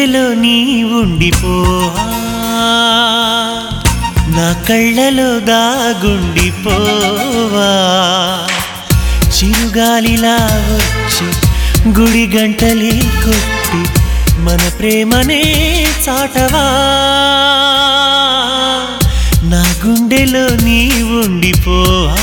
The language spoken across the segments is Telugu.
గుండెలో నీ ఉండిపోవా నా కళ్ళలో దాగుండిపోవా చిరుగాలిలా వచ్చి గుడి గంటలే కొట్టి మన ప్రేమనే చాటవా నా గుండెలో నీ ఉండిపోవా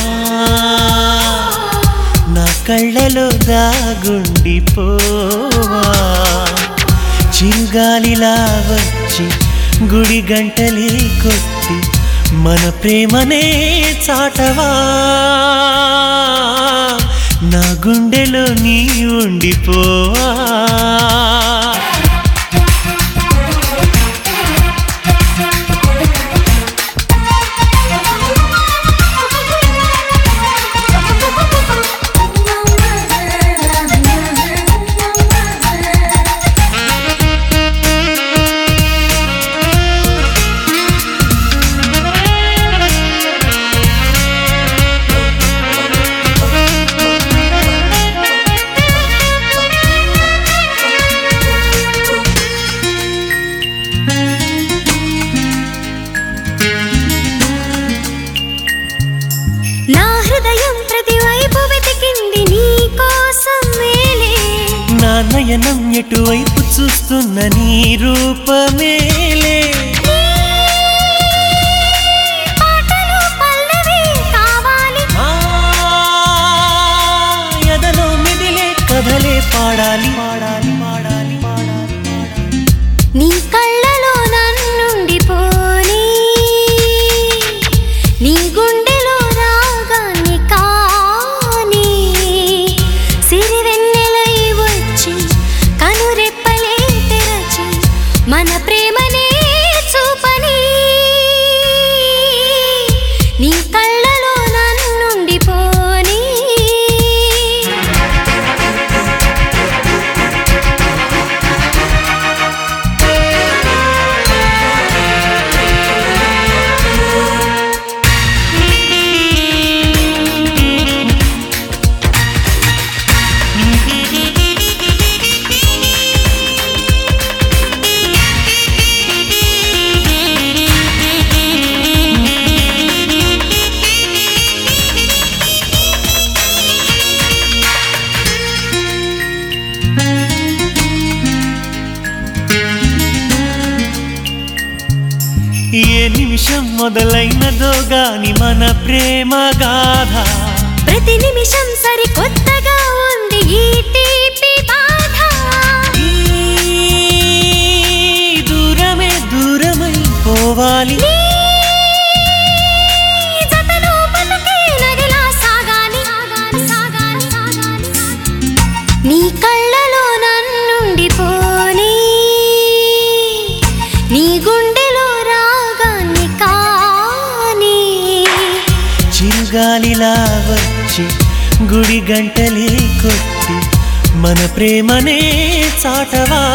నా కళ్ళలో దాగుండిపోవా చిరుగాలిలా వచ్చి గుడి గంటలే కొట్టి మన ప్రేమనే చాటవా నా గుండెలో నీ ఉండిపోవా నా హృదయం ప్రతివైపు వెతికింది నీ కోసం మేలే నా నయనం ఎటువైపు చూస్తున్న నీ రూపమేలే పాటలు పల్లవి కావాలి ఆ, ఎదలో మిదిలే కథలే పాడాలి పాడాలి పాడాలి పాడాలి నీ కళ్ళలో నన్నుండిపోని నీ గుండెలో రాగాన్ని కాని సిరివెన్నెలై వచ్చి కనురెప్పలే తెరచి మన ప్రేమనే చూపని నీ కళ్ళలో నన్నుండిపోని ఏ నిమిషం మొదలైనదో గాని మన ప్రేమ గాథ ప్రతి నిమిషం సరికొత్తగా ఉంది ఈ తీపి బాధ ఈ దూరమే దూరమై పోవాలి నీ జతలో బతుకే నదిలా సాగాలి సాగాలి సాగాలి నీ కళ్ళలో నన్నుండిపోని నీ గుండెలో రాగాన్ని కాని చిరుగాలిలా వచ్చి గుడి గంటలే కొట్టి మన ప్రేమనే చాటవా